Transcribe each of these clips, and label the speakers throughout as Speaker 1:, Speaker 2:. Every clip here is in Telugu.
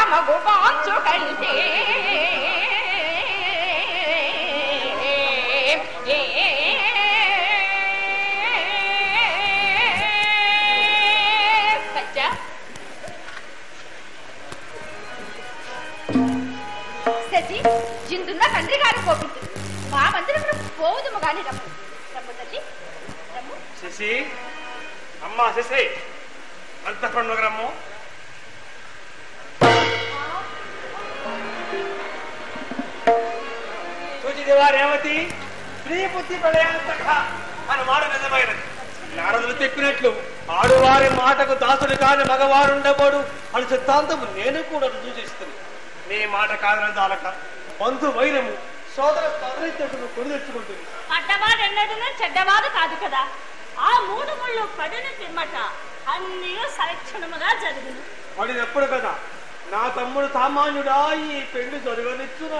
Speaker 1: మగు పాంచు కంటే సత్య శశి జిందున్న తండ్రి గారు కోపించు మా మందిరం పోదుము గాని రమ్ము రమ్ము తల్లి రమ్ము
Speaker 2: శశి అమ్మా శశి అంతఃపురంలోకి సూచిదేవా రేవతి స్త్రీ బుద్ధి ప్రళయాంతక అని మాట నిజమైనది నారదులు చెప్పినట్లు ఆడువారి మాటకు దాసుడు కాని మగవారుండబోడు అని సిద్ధాంతము నేను కూడా రుజువు చేస్తుంది నీ మాట కాదని దాలక బంధు వైరము సోదర సోదరితను కొని తెచ్చుకుంటుంది
Speaker 3: పడ్డవాడు ఎన్నడూ చెడ్డవాడు కాదు కదా ఆ మూడు ముళ్ళు పడిన పిమ్మట అన్నీ సలక్షణముగా జరుగును
Speaker 2: పడినప్పుడు కదా నా తమ్ముడు సామాన్యుడా ఈ పెళ్లి జరగనిచ్చునా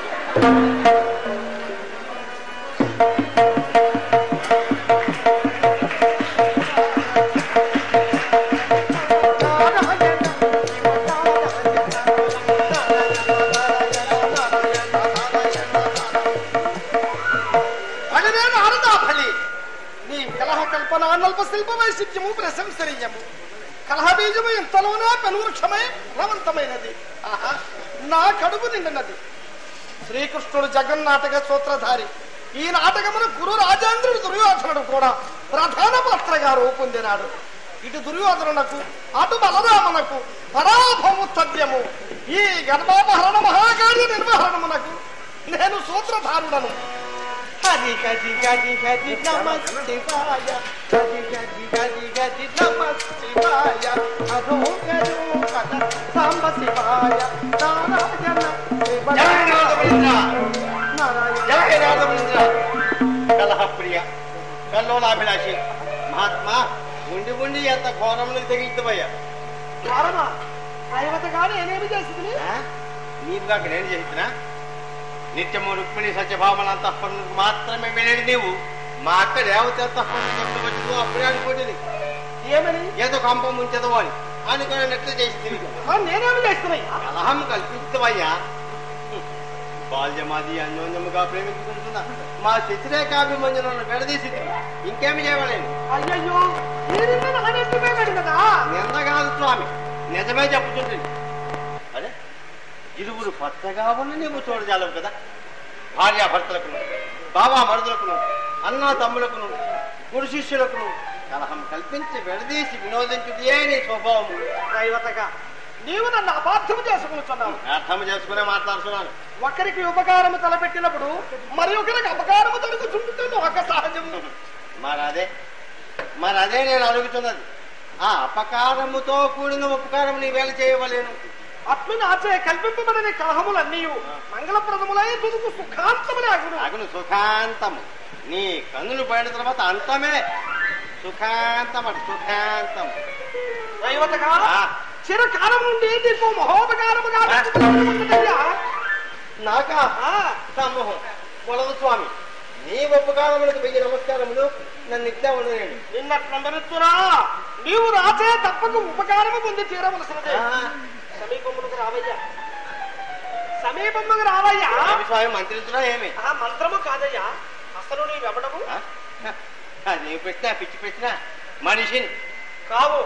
Speaker 4: భగవే నారదా ఫలి నీ కలహ కల్పన నల్ప శిల్ప వైశిష్యము ప్రశంసనీయము కలహ బీజము ఎంతలోనే పెనువృక్షమై ఫలవంతమైనది ఆహా నా కడుపు నిండినది శ్రీకృష్ణుడు జగన్నాటక సూత్రధారి ఈ నాటకమును గురు రాజేంద్రుడు దుర్యోధనుడు కూడా ప్రధాన పాత్రగా రూపొందినాడు ఇటు దుర్యోధనునకు అటు బలరామునకు పరాభవము తథ్యము ఈ గర్భాపహరణ మహాకార్య నిర్వహణమునకు నేను సూత్రధారుడను హరి గది గది గది నమ శివాయ గది గది గది గది నమ శివాయ అధో గరు కథ సాంబ శివాయ నారాయణ నారాయణ
Speaker 5: కలహప్రియ కల్లోలాభిలాషి మహాత్మా ఉండి ఉండి ఎంత ఘోరములకు తెగించబోయా
Speaker 4: కారణమా దైవతగానే నేనేమి చేసింది
Speaker 5: నీవుగా నేను చేసినా నిత్యము రుక్మిణి సత్యభామల అంతఃపురంకు మాత్రమే వెళ్ళేది నీవు మా అక్క దేవత అంతఃపురం వచ్చిందో అప్పుడే అనుకోండి
Speaker 4: ఏమని
Speaker 5: ఏదో కంపం ఉంచదు అని అనుకుని నెట్లు చేసి తిరిగి
Speaker 4: ఆ, నేనేమి చేస్తున్నాయి
Speaker 5: కలహం కల్పించవయ్యా బాల్యమాది అన్యోన్యముగా ప్రేమించుకుంటున్నా మా శత్రేకాభిమంజనను విడదీసి ఇంకేమి చేయవలేను
Speaker 4: అయ్యయ్యో మీరింత నానెత్తుమే కదా
Speaker 5: నింద కాదు స్వామి నిజమే చెప్పుతుంటుంది అరే ఇరువురు పచ్చగా ఉన్న నీవు చూడజాలవు కదా భార్యాభర్తలకును బాబా మరుదులకును అన్నా తమ్ములకును గురు శిష్యులకును కలహం కల్పించి విడదీసి వినోదించుటే నీ స్వభావము
Speaker 4: దైవతగా నీవు నన్ను అపార్థం చేసుకుంటున్నావు
Speaker 5: అర్థం చేసుకునే మాట్లాడుతున్నాను
Speaker 4: ఒకరికి ఉపకారము తలపెట్టినప్పుడు మరి ఒకరికి అపకారము జరుగుతుంటుంది ఒక సహజము
Speaker 5: మరి అదే మరి అదే నేను అడుగుతున్నది ఆ అపకారముతో కూడిన ఉపకారం నీ వేళ చేయవలేను
Speaker 4: అట్లు నాచే కల్పింపబడిన కలహములన్నీ మంగళప్రదములై తుదుకు సుఖాంతములే అగును
Speaker 5: అగును సుఖాంతము నీ కన్నులు పడిన తర్వాత అంతమే సుఖాంతం అటు సుఖాంతం
Speaker 4: దైవతగా
Speaker 5: ఆ,
Speaker 4: చిరకాలం నుండి నీకు మహోపకారముగా ఉన్నదయ్యా.
Speaker 5: నాకా
Speaker 4: ఆ,
Speaker 5: సమూహం కొలదు స్వామి నీ ఉపకారములకు వెయ్యి నమస్కారములు నన్ను ఇట్లా ఉండలేండి
Speaker 4: నిన్నట్లందరిస్తున్నా నీవు రాచే తప్పక ఉపకారము పొంది తీరవలసినదే సమీపమునకు రావయ్యా సమీపమునకు రావయ్యా
Speaker 5: స్వామి మంత్రిస్తున్నా ఏమి
Speaker 4: ఆ మంత్రము కాదయ్యా అసలు నీ వెంబడము
Speaker 5: ఆ? అది పెట్టినా పిచ్చి పెట్టినా మనిషిని
Speaker 4: కావు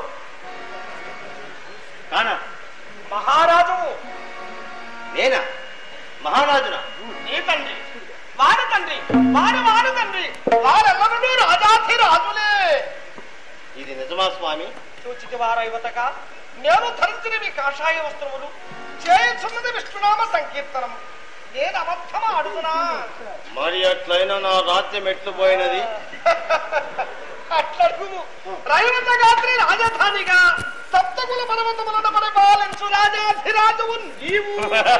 Speaker 5: కానా
Speaker 4: మహారాజు
Speaker 5: నేనా మహారాజునా
Speaker 4: నీ తండ్రి వారి తండ్రి వారి వారి తండ్రి వారెల్లరూ రాజాధి రాజులే
Speaker 5: ఇది నిజమా స్వామి
Speaker 4: సూచిక వారైవతక నేను ధరించినవి కాషాయ వస్త్రములు చేయుచున్నది విష్ణునామ సంకీర్తనం నేను అబద్ధమా అడుగునా
Speaker 5: మరి అట్లయినా నా రాజ్యం ఎట్లు పోయినది
Speaker 4: అట్లడుగు రైవత గాత్రి రాజధానిగా సప్తకుల పర్వతములను పరిపాలించు రాజాధిరాజువు నీవు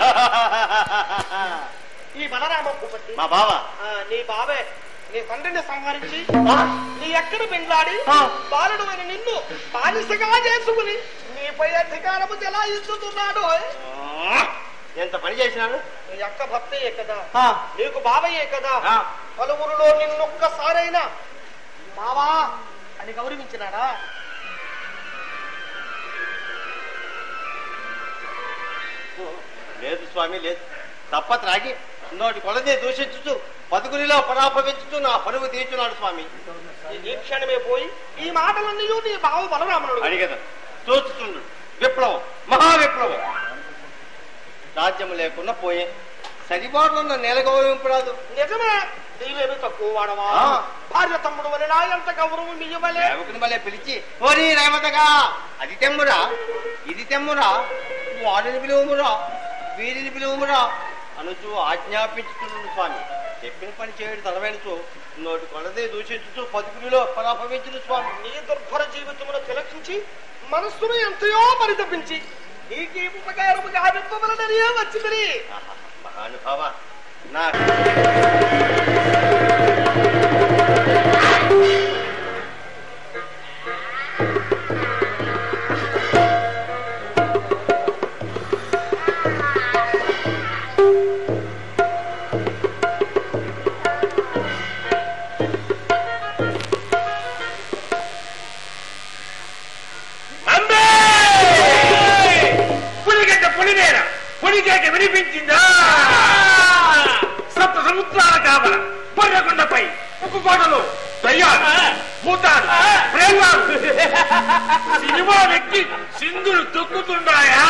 Speaker 4: ఈ బలరామ భూపతి
Speaker 5: మా బావ
Speaker 4: ఆ, నీ బావే నీ తండ్రిని సంహరించి నీ ఎక్కడ పెండ్లాడి బాలుడు అని నిన్ను బానిసగా చేసుకుని నీపై అధికారము చెలాయిస్తున్నాడు
Speaker 5: ఆ, ఎంత పని చేసినాను
Speaker 4: నీ అక్క భక్తయే కదా
Speaker 5: ఆ,
Speaker 4: నీకు బావయ్యే కదా
Speaker 5: ఆ.
Speaker 4: పలువురులో నిన్నొక్కసారైనా బావా అని గౌరవించినాడా
Speaker 5: లేదు స్వామి లేదు తప్ప త్రాగి నోటి కొలదే దూషించుతూ పదుగురిలో పరాపవించుతూ నా పరువు తీర్చున్నాడు స్వామి
Speaker 4: ఈ క్షణమే పోయి ఈ మాటలన్నీ నీ బావ బలరామనుడు
Speaker 5: అడిగదా చూస్తుండు విప్లవం మహా విప్లవం రాజ్యం లేకుండా పోయే సరిబాటులో నెల గౌరవింపరాదు
Speaker 4: నిజమే నీవేమి తక్కువ వాడవా
Speaker 5: ఆ.
Speaker 4: భార్య తమ్ముడు వలె నా ఎంత గౌరవం ఇయ్యవలే
Speaker 5: సేవకుని వల్లే పిలిచి ఓరి రేవతగా అది తెమ్మురా ఇది తెమ్మురా వాడిని పిలువమురా వీరిని పిలువమురా అనుచు ఆజ్ఞాపించుతున్నాడు స్వామి చెప్పిన పని చేయడం తలవేడుచు నోటి కొలదే దూషించుతూ పదుకునిలో పరాపవించుడు స్వామి
Speaker 4: నీ దుర్భర జీవితమును తిలకించి మనస్సును ఎంతయో పరితపించి నీకు ఈ ఉపకారము గావింపవలనని వచ్చిందని
Speaker 5: ఆహా, మహానుభావ నా
Speaker 2: అంబే పులిగడ్డ పులినేర పులికేక వినిపించిందా సప్త సముద్రాల కావల పొర్రకొండపై ఉక్కు కోటలు దయ్యాలు భూతాలు ప్రేమాలు సినిమా వ్యక్తి సింధులు తొక్కుతున్నాయా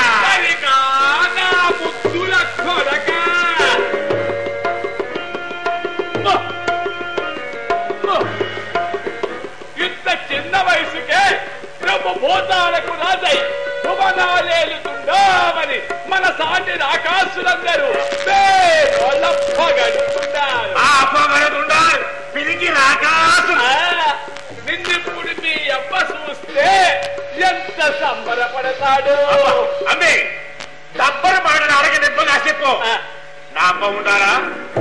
Speaker 2: ముద్దుల కొరక ఇంత చిన్న వయసుకే బ్రహ్మభూతాలకు రాజై భువనాలేలుతుందామని మన సాటి ఆకాశులందరూ పొగడుతున్నారు పొగడుతున్నారు పిలికి రాకాసు నిన్నిప్పుడు మీ అబ్బ చూస్తే ఎంత సంబరపడతాడు అమ్మే దబ్బర మాడని అడగ దెబ్బగా చెప్పు నా అమ్మ ఉండాలా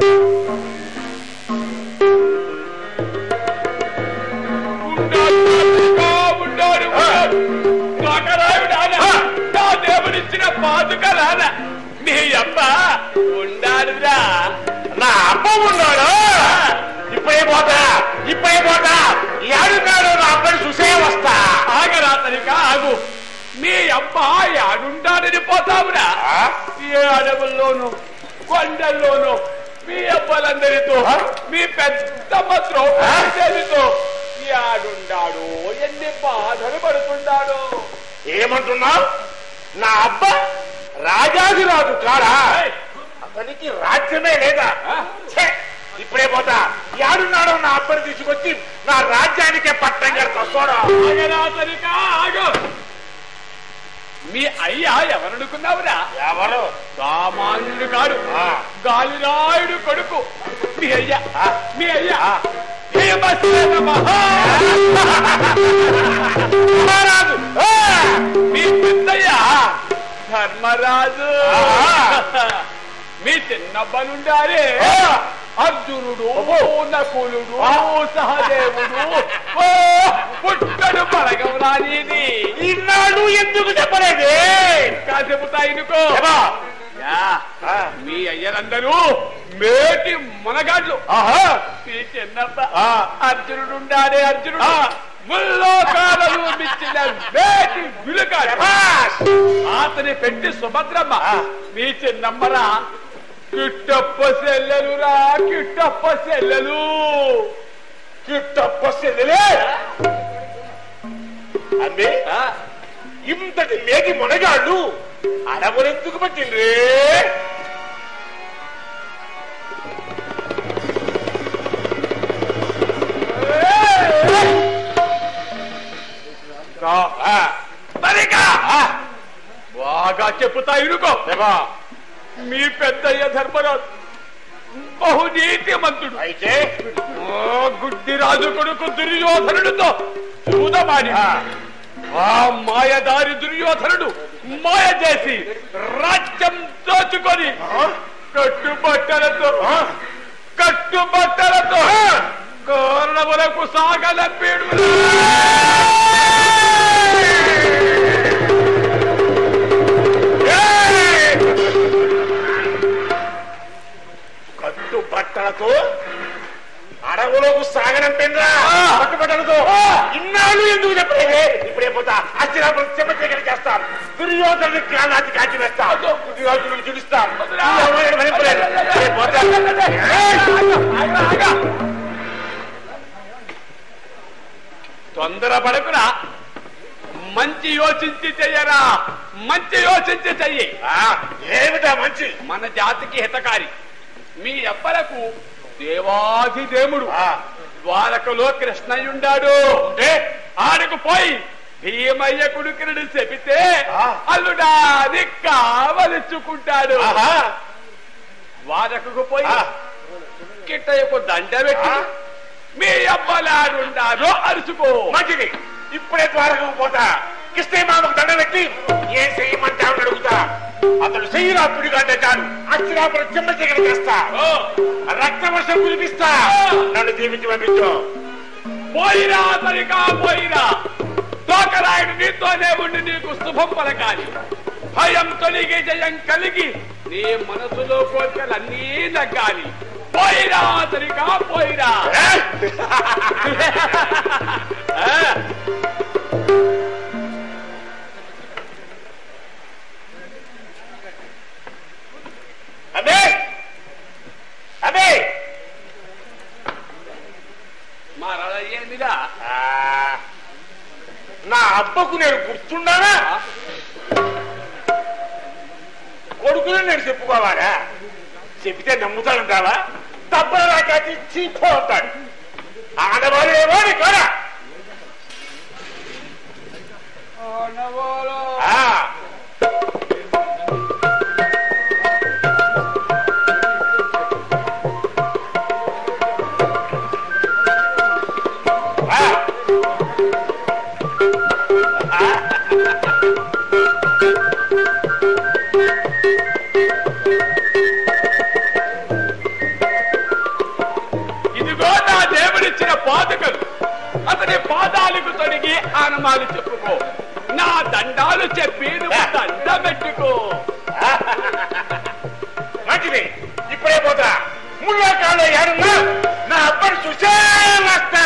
Speaker 2: ఉన్నాడు నా దేవుడిచ్చిన పాదుకలాన నీ అబ్బ ఉండాడురా నా అబ్బ ఉన్నాడు ఇప్పుడే పోతా ఇప్పుడే పోతా ఏడున్నాడు నా అబ్బని చూసే వస్తా ఆగరా తనిక ఆగు నీ అబ్బ ఏడుండాడని పోతావురా ఏ అడవుల్లోనూ కొండల్లోనూ మీ అబ్బలందరితో మీ పెద్దమ్మ ద్రౌపదితో యాడుండాడు ఎన్ని బాధలు పడుతున్నాడు ఏమంటున్నావు నా అబ్బ రాజాదిరాజు కాడా అతనికి రాజ్యమే లేదా ఛే, ఇప్పుడే పోతా యాడున్నాడో నా అబ్బని తీసుకొచ్చి నా రాజ్యానికే పట్టం కడతా ఆగు మీ అయ్యా ఎవరనుకున్నావురా ఎవరు సామాన్యుడు కాడు గాలిరాయుడు కొడుకు మీ అయ్యా మీ అయ్యా భీమసేన మహా- మహారాజు మీ పెద్దయ్య ధర్మరాజు మీ చిన్నబ్బనుండారే అర్జునుడు నకులుడు సహదేవుడు ఓ పుట్టడు పడగం రానిది ఇన్నాడు ఎందుకు చెప్పలేదే ఇంకా చెబుతా ఇనుకో యా, మీ అయ్యలందరూ మేటి మునగాడ్లు మీ చిన్నప్ప అర్జునుడుండాడే అర్జునుడు ముల్లోకాలను మించిన మేటి విలుకాడు అతని పెట్టి సుభద్రమ్మ మీ చిన్నమ్మరా కిట్టప్ప సెల్లెలురా కిట్టప్ప సెల్లెలు కిట్టప్ప సెల్లెలే అమ్మే ఇంతటి మేటి మునగాళ్ళు అడవులెందుకు పట్టిండ్రే మరిగా బాగా చెప్పుతా ఇరుకో మీ పెద్దయ్య ధర్మరాజు బహునీతి మంతుడు అయితే గుడ్డి రాజు కొడుకు దుర్యోధనుడితో చూదమాడి ఆ మాయదారి దుర్యోధనుడు మాయ చేసి రాజ్యం దోచుకొని కట్టుబట్టలతో కట్టుబట్టలతో కారణములకు సాగలపేడు కట్టు బట్టలతో అడవులకు సాగనంపిందా పట్టుబట్టలతో ఇన్నా
Speaker 6: ఇన్నాళ్ళు ఎందుకు చెప్పలేదే ఇప్పుడే పోతా అస్థిరాపురం చెమ్మచీకటి చేస్తాను దుర్యోధను జ్ఞానాన్ని కాచి వేస్తాను దుర్యోధను చూపిస్తాను ఎవరైనా భరింపలేదు. ఇప్పుడే పోతా.
Speaker 7: తొందర పడకురా మంచి యోచించి చెయ్యరా మంచి యోచించి చెయ్యి
Speaker 6: ఆ, ఏమిటా మంచి
Speaker 7: మన జాతికి హితకారి మీ అబ్బలకు దేవాది దేవుడు
Speaker 6: ఆ.
Speaker 7: ద్వారకలో కృష్ణయ్యుండాడు అంటే ఆడకు పోయి భీమయ్య కుడుకురుడు చెబితే
Speaker 6: ఆ.
Speaker 7: అల్లుడా అది కావలిచ్చుకుంటాడు
Speaker 6: ఆహా
Speaker 7: ద్వారకకు పోయి
Speaker 6: ఆ.
Speaker 7: కిట్టయ్యకు దండ పెట్టి
Speaker 6: ఆ.
Speaker 7: మీ అబ్బలాడుండారు అరుచుకో
Speaker 6: మంచిది ఇప్పుడే ద్వారకం పోతా కృష్ణయ్య మామకు దండ పెట్టి ఏం చెయ్యమంటావు అడుగుతా అతడు చెయ్యిరా పిడిగంటే చాలు అస్థిరాపురం చెమ్మచీకటి చేస్తా
Speaker 7: ఓ,
Speaker 6: రక్తవర్షం కురిపిస్తా నన్ను దీవించి పంపించు
Speaker 7: పోయిరా తరికా పోయిరా తోకరాయుడు నీతోనే ఉండి నీకు శుభం పలకాలి భయం తొలిగి జయం కలిగి నీ మనసులో కోరికలన్నీ నగ్గాలి పోయిరా తరికా పోయిరా
Speaker 6: ఏ?
Speaker 7: ఆ,
Speaker 6: అబ్బే అబ్బే
Speaker 7: మా రాజా ఏమిరా
Speaker 6: ఆ, నా అబ్బకు నేను గుర్తున్నానా కొడుకుని నేను చెప్పుకోవాలా చెప్తే నమ్ముతాడంటావా తప్పలా కాచి చీపో అంటాడు ఆడవాళ్ళు ఏమో నీ కోరా ఆ, ఆ.
Speaker 7: ఇదిగో నా దేవుడిచ్చిన పాదుకలు అతని పాదాలకు తొడిగి ఆనమాలు చెప్పుకో నా దండాలు చెప్పి నువ్వు దండ పెట్టుకో
Speaker 6: మంచిది ఇప్పుడే పోతా ముళ్ళ కాళ్ళు ఏడున్నా నా అబ్బని చూసే వస్తా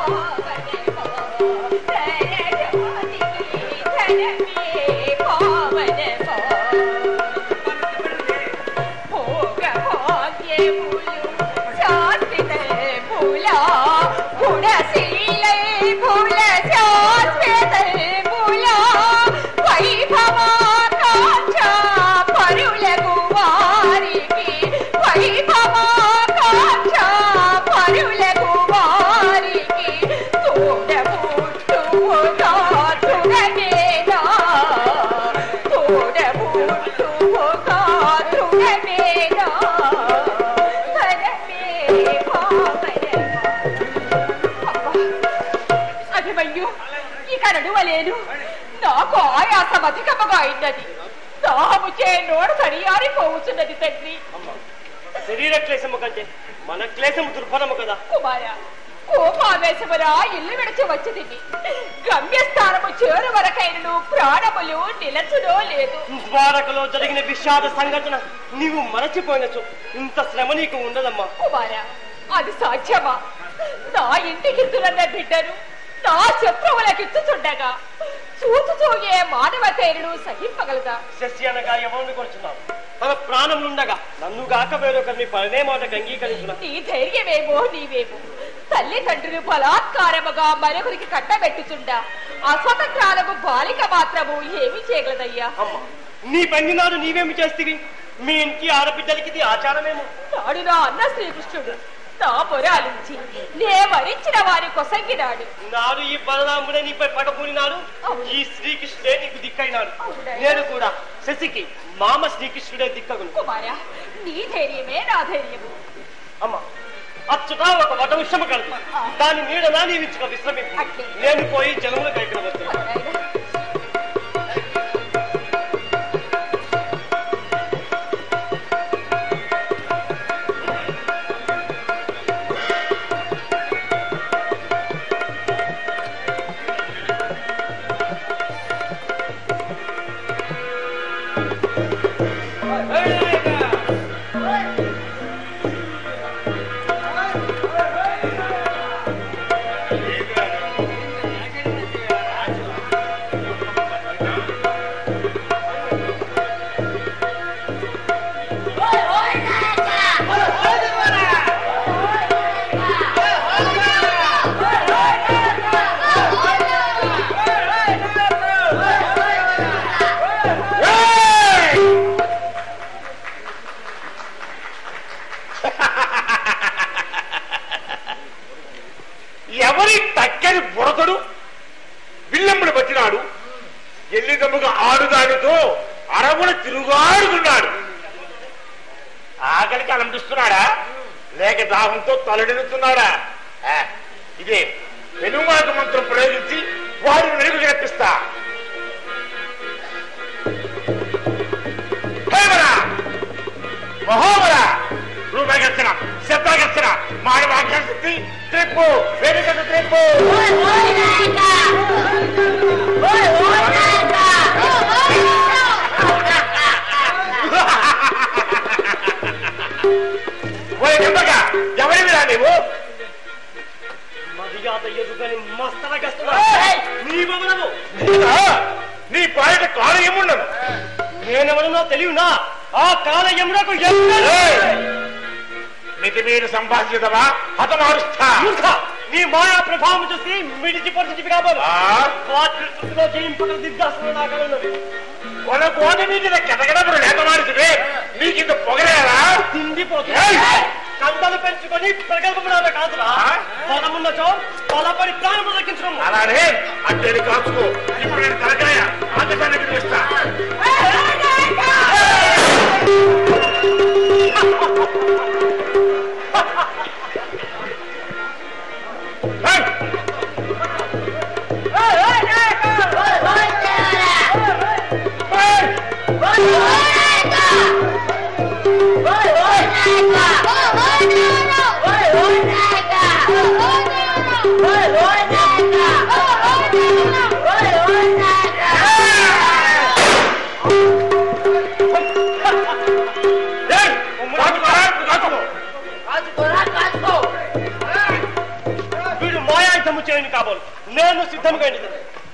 Speaker 1: అభిమన్యు ఇక నడువలేను నాకు ఆయాసం అధికముగా అయినది దాహము చే నోడ తడియారిపోవచ్చున్నది తండ్రి
Speaker 2: శరీర క్లేశము కంటే మన క్లేశము దుర్భరము కదా
Speaker 1: కుమార కోపావేశమురా ఇల్లు విడిచి వచ్చింది గమ్యస్థానము చేరు వరకైనను ప్రాణములు నిలచునో లేదు
Speaker 2: ద్వారకలో జరిగిన విషాద సంఘటన నీవు మరచిపోయినచో ఇంత శ్రమ నీకు ఉండదమ్మా
Speaker 1: కుమార అది సాధ్యమా నా ఇంటికి దురన్న బిడ్డను నా శత్రువులకిచ్చుచుండగా చూచుచూ ఏ మానవ తేరును సహింపగలదా
Speaker 2: శశి అనగా ఎవరిని కొడుచున్నావు తన ప్రాణం ఉండగా నన్ను గాక వేరొకరిని పరనే మాటకు అంగీకరించిన
Speaker 1: నీ ధైర్యమేమో నీవేమో తల్లిదండ్రులు బలాత్కారముగా మరొకరికి కట్టబెట్టుచుండా అస్వతంత్రాలకు బాలిక మాత్రము ఏమి చేయగలదయ్యా
Speaker 2: అమ్మ నీ పండినాడు నీవేమి చేస్తివి మీ ఇంటి ఆడబిడ్డలకి ఇది ఆచారమేమో
Speaker 1: నాడు నా అన్న శ్రీకృష్ణుడు నా పొరాలించి నే వరించిన వారి కొసంగినాడు
Speaker 2: నాడు ఈ బలరాముడే నీపై పడకూలినాడు ఈ శ్రీకృష్ణుడే నీకు దిక్కైనాడు నేను కూడా శశికి మామ శ్రీకృష్ణుడే దిక్కగును
Speaker 1: కుమారా నీ ధైర్యమే నా ధైర్యము
Speaker 2: అమ్మ అచ్చుట ఒక వట విషము కలదు దాని నీడనా నీవించుక విశ్రమింపు నేను పోయి జలములు కైకిన వస్తున్నాను
Speaker 1: నాయనా.
Speaker 6: ఎవరి తక్కని బుడతడు విల్లంబడి పట్టినాడు ఎల్లిదమ్ముగా ఆడుదానితో అరమున తిరుగాడుతున్నాడు ఆకలికి అలంపిస్తున్నాడా లేక దాహంతో తలడిల్లుతున్నాడా ఆ, ఇదే పెనుమాక మంత్రం ప్రయోగించి వాడిని వెనుక రప్పిస్తా హేమరా మహోమర రూపగచ్చన శబ్దగచ్చన మానవాకాశక్తి త్రిప్పు వెనుక త్రిప్పు ఓయ్ నిమ్మక ఎవరివిరా నీవు
Speaker 2: మర్యాద ఎదుగని మస్తరగస్తున్నా నీ వదనము
Speaker 6: నీదా? నీ పాయట కాలయముండను
Speaker 2: నేనెవరనో తెలియనా ఆ కాలయమునకు
Speaker 6: మితి మీరు సంభాషితవా హతమారుస్థా
Speaker 2: నీ మాయా ప్రభావం చూసి మిడిచి పొడిచి కాబోలు
Speaker 6: ఆ?
Speaker 2: పాత్రలో జయింపక దిగ్గాసన నాగలున్నది
Speaker 6: కొన కోటి మీద కెతగడములు లేకమాడుతుంది నీకింత పొగలేరా
Speaker 2: తిండిపోతుంది
Speaker 6: ఏయ్!
Speaker 2: కండలు పెంచుకొని ప్రగల్భములాగా కాదురా
Speaker 6: ఆ?
Speaker 2: పొలమున్నచో పొలపడి ప్రాణము దక్కించడం
Speaker 6: అలానే అట్టేది కాచుకో ఇప్పుడు నేను తలకాయ ఆకాశానికి పిలుస్తా ఏయ్! ఏయ్! ఏయ్! కాచుకోరా, ఇప్పుడు కాచుకో.
Speaker 2: మాయాయుధము చేయను కాబోలు నేను సిద్ధంగా ఉన్నది.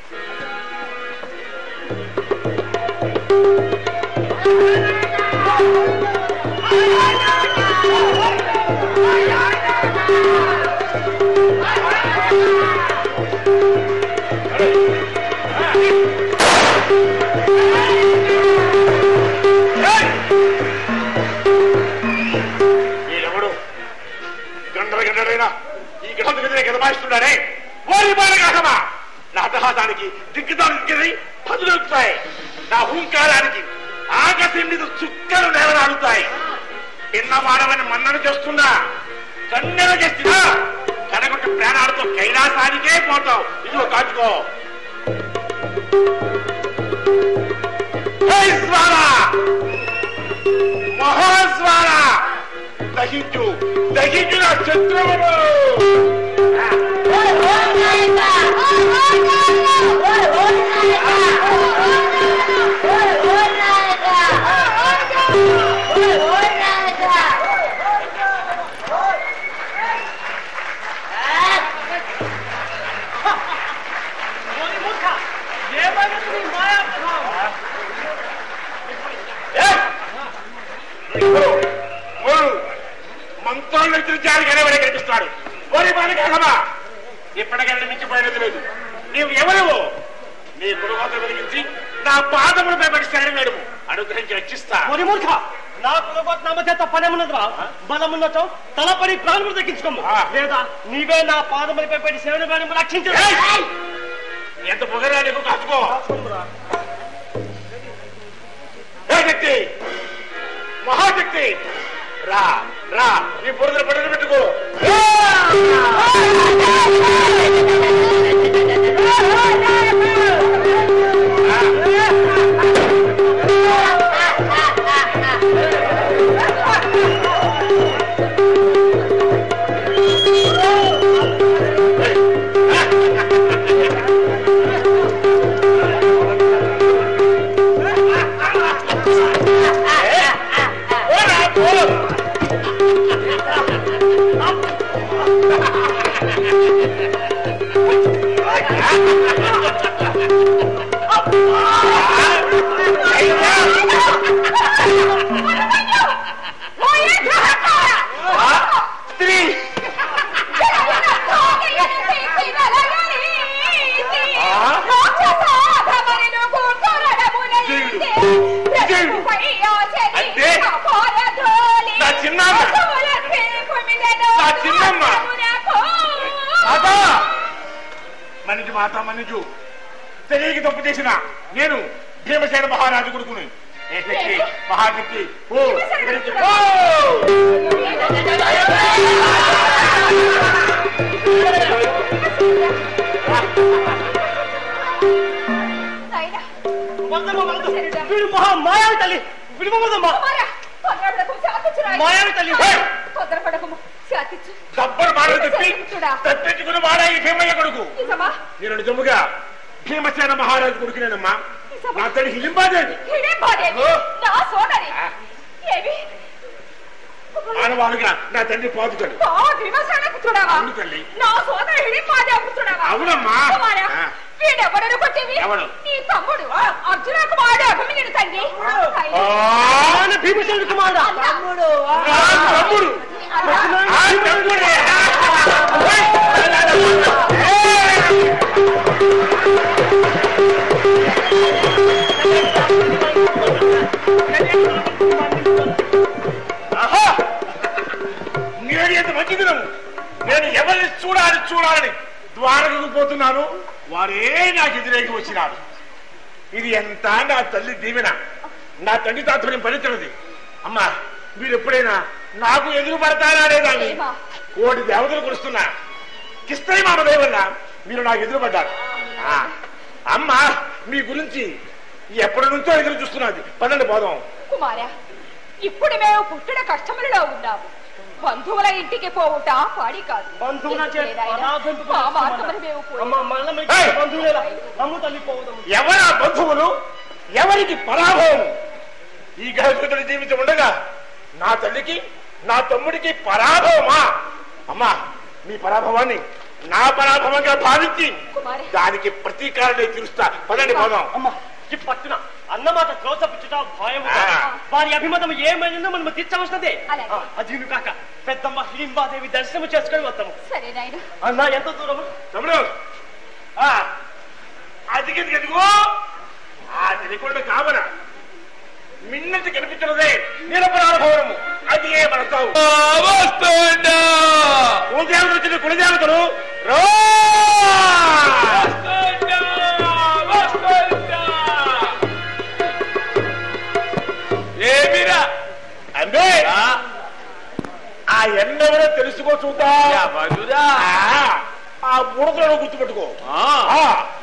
Speaker 6: వీడెవడు గండర గండరైనా ఈ గడప గదిలే గదమాయిస్తున్నాడే వారి బాలగాహమా నా అట్టహాసానికి దిగ్గుదాలు దిగ్గది పదులవుతాయి నా హూంకారానికి ఆకాశం మీద చుక్కలు నేలనాడుతాయి చిన్న మానవని మన్నను చేస్తున్నా కన్నెల చేస్తున్నా కనగొట్టి ప్రాణాలతో కైలాసానికే పోతావు ఇదిగో కాచుకో హే స్వారా మహాస్వార దహించు దహించు నా శత్రువులు మంత్రాలు ఎదురుచారు కనబడి కనిపిస్తాడు ఓరి బాలకాలమా ఎప్పటికైనా మించిపోయినది లేదు నీవు ఎవరు నీ కులవాత వెలిగించి నా పాదములపై పడి శరణు అనుగ్రహించి రక్షిస్తా
Speaker 2: ఒరి మూర్ఖ నా కులబద్నామ చేత పనమున్నదిరా బలమున్నచో తలపడి ప్రాణములు దక్కించుకోము
Speaker 6: ఆ.
Speaker 2: లేదా నీవే నా పాదములపై పెట్టి శరణు వేణము రక్షించు
Speaker 6: ఏయ్! ఎంత పొగరా నీకు కాచుకో ఏ శక్తి మహాశక్తి రా రా నీ బురదలు పట్టుకు పెట్టుకో పోరా, పో. ఆ, స్త్రీ అంటే నా చిన్నమ్మ. నా చిన్నమ్మ. మాతా మనిషి మాత మనిషు తెలియక తప్పు చేసిన నేను భీమసేన మహారాజు కొడుకుని ఏ శక్తి మహాశక్తి ఓ ఇక్కడి నుంచి పో.
Speaker 2: వందమ్మ వంద వీడు మహా మాయావి తల్లి విడిపోదమ్మా మాయావి తల్లి
Speaker 1: తొందరపడకము శాతిచ్చు
Speaker 6: దబ్బరు మాటలు చెప్పి
Speaker 1: చూడా.
Speaker 6: తప్పించుకుని వాడా ఈ భీమయ్య కొడుకు
Speaker 1: నిజమా
Speaker 6: నేను నిజముగా భీమసేన మహారాజు కొడుకునేనమ్మా నా తల్లి హిలింబాదేవి
Speaker 1: ఇదే బాధేమి నా సోదరి ఏమి
Speaker 6: మానవాళిగా నా తండ్రి పాదుకడు
Speaker 1: నా భీమసేనకు చూడవా
Speaker 6: అవును తల్లి.
Speaker 1: నా సోదరి హిడింబాదేవికు చూడవా
Speaker 6: అవునమ్మా.
Speaker 1: కుమారా,
Speaker 6: ఆ.
Speaker 1: వీడెవడను కొట్టివి
Speaker 6: ఎవడు?
Speaker 1: నీ తమ్ముడు అర్జునకు వాడు అభిమన్యుడు తండ్రి
Speaker 6: ఆ,
Speaker 2: ఆయన భీమసేనుడు కుమారుడా
Speaker 1: తమ్ముడు
Speaker 6: నా తమ్ముడు ఆ తమ్ముడే. ఆహా! నేను ఎంత మంచి దినము నేను ఎవరిని చూడాలి చూడాలని ద్వారకకు పోతున్నాను వారే నాకు ఎదురేగి వచ్చినారు ఇది ఎంత నా తల్లి దీవెన నా తండ్రి తాత్పర్యం ఫలితున్నది అమ్మా మీరు ఎప్పుడైనా నాకు ఎదురు పడతారా లేదా అని
Speaker 1: ఏమా?
Speaker 6: కోటి దేవతలు కురుస్తున్నా కిస్తయ్య మామ దయ వల్ల మీరు నాకు ఎదురు పడ్డారు ఆ, అమ్మా మీ గురించి ఎప్పటి నుంచో ఎదురు చూస్తున్నది పదండి పోదాం
Speaker 1: కుమారా ఇప్పుడు మేము పుట్టిన కష్టములలో ఉన్నాము బంధువుల ఇంటికి పోవుట పాడి కాదు
Speaker 2: బంధువుల చేత
Speaker 1: ఎందుకులేనాయనా?
Speaker 2: అనాథంపు
Speaker 1: మా మార్గమున మేము
Speaker 2: అమ్మ
Speaker 1: పోయాము.
Speaker 2: మళ్ళీ
Speaker 6: ఏయ్!
Speaker 2: బంధువులేలా అమ్ము తల్లి పోవదమ్మ
Speaker 6: ఎవరా బంధువులు ఎవరికి పరాభవం ఈ గృహస్థుడి జీవితం ఉండగా నా తల్లికి నా తమ్ముడికి పరాభవమా అమ్మా మీ పరాభవాన్ని నా పరాభవంగా భావించి
Speaker 1: కుమారి
Speaker 6: దానికి ప్రతీకారాన్ని తీరుస్తా పదండి పోదాం
Speaker 4: అమ్మా ఈ పట్టున అన్నమాట క్రోసపుచ్చుట భయము
Speaker 6: ఆ.
Speaker 4: వారి అభిమతం ఏమైందో మనం తీర్చవలసినదే
Speaker 1: అలాగే.
Speaker 4: అదీను కాక పెద్దమ్మ హిడింబాదేవి దర్శనము చేసుకొని వస్తాము
Speaker 1: సరే నాయన
Speaker 4: అన్న ఎంత దూరము
Speaker 6: తమ్ముడు ఆ, అదిగి ఎదుగో ఆ తెలికొండ కావన మిన్నటి కనిపించినదే నిరపరాధ భవనము అది ఏ మనతావు
Speaker 7: వస్తుండా
Speaker 6: కులదేవతలు వచ్చిన కులదేవతలు రా!
Speaker 7: వస్తుండా వస్తుండా ఏమిరా
Speaker 6: అంబే ఆ ఎన్నెవరో తెలుసుకో చూద్దాం
Speaker 7: ఎవరురా
Speaker 6: ఆ, ఆ బుడతలను గుర్తుపెట్టుకో
Speaker 7: ఆ,
Speaker 6: ఆ.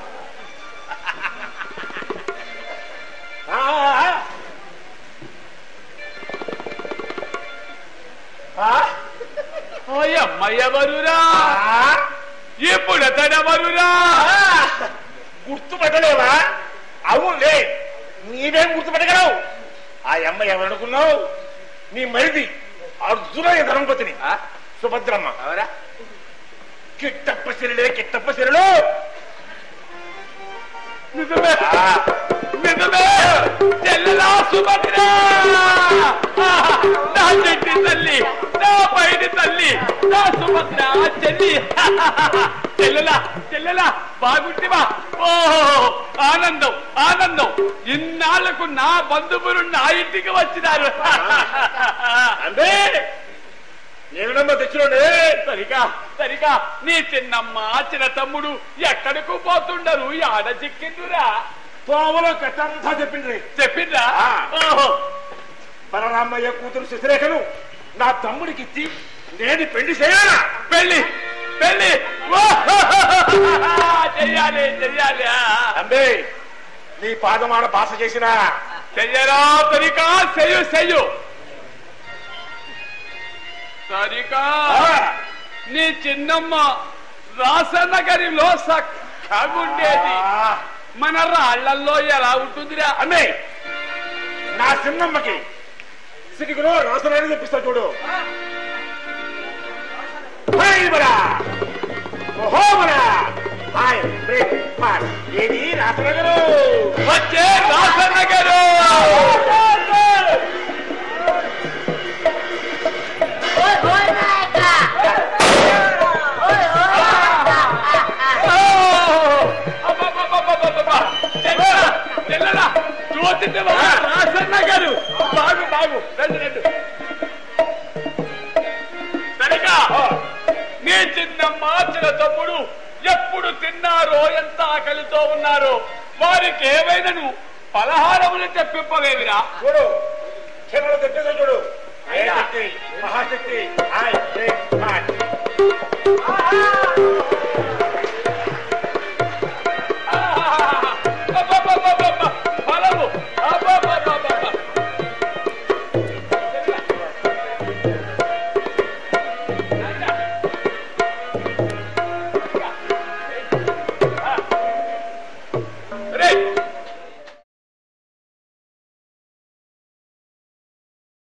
Speaker 6: ఆ, ఆ. ఆ,
Speaker 7: ఓయమ్మ ఎవరురా
Speaker 6: ఆ.
Speaker 7: ఇప్పుడు తనెవరురా
Speaker 6: ఆ. గుర్తుపట్టలేవా అవునులే నీవేం గుర్తుపట్టగలవు ఆ అమ్మ ఎవరనుకున్నావు నీ మరిది అర్జునయ్య ధర్మపతిని
Speaker 7: ఆ?
Speaker 6: సుభద్రమ్మ
Speaker 7: ఎవరా
Speaker 6: కిట్టప్ప సిరిలే కిట్టప్ప సిరిలు
Speaker 7: నిజమే నిజమే చెల్లెలా సుభద్ర నా చెట్టి తల్లి నా పైడి తల్లి నా సుభద్ర చెల్లి చెల్లెలా చెల్లెలా బాగుంటివా ఓ ఆనందం ఆనందం ఇన్నాళ్లకు నా బంధువులు నా ఇంటికి వచ్చినారు
Speaker 6: అంటే నేనమ్మ తెచ్చినోడే
Speaker 7: సరిగా సరిగా నీ చిన్నమ్మ చిన్న తమ్ముడు ఎక్కడికి పోతుండరు ఆడ చిక్కిండురా
Speaker 6: తోవలో కట్టంతా చెప్పిండ్రి
Speaker 7: చెప్పిండ్రా
Speaker 6: ఆ.
Speaker 7: ఓహో
Speaker 6: పరరామయ్య కూతురు శశిరేఖను నా తమ్ముడికి ఇచ్చి నేను పెళ్లి చేయాలా
Speaker 7: పెళ్లి పెళ్లి ఓ! చెయ్యాలి చెయ్యాలి ఆ.
Speaker 6: అంబే నీ పాదమాన భాష చేసిన
Speaker 7: చెయ్యరా సరికా చెయ్యు చెయ్యు సరికా నీ చిన్నమ్మ రాసనగరిలో సక్కగుండేది మన రాళ్లల్లో ఎలా ఉంటుందిరా
Speaker 6: అమ్మే నా చిన్నమ్మకి సిటికులో రాసరాని తెప్పిస్తా చూడు హాయ్ బరా ఓహో బరా హాయ్ బ్రేక్ పాస్ ఏది రాసనగరు
Speaker 7: వచ్చే రాసనగరు రాసన్నగారు బాగు బాగు రండి రండి సరిగా నీ చిన్న మార్చిన తమ్ముడు ఎప్పుడు తిన్నారో ఎంత ఆకలితో ఉన్నారో వారికి ఏమైనాను పలహారములు తెప్పింపవేమిరా
Speaker 6: చూడు చిన్న తెప్పిస్తా చూడు ఏ శక్తి మహాశక్తి హాయ్ బ్రేక్ పాస్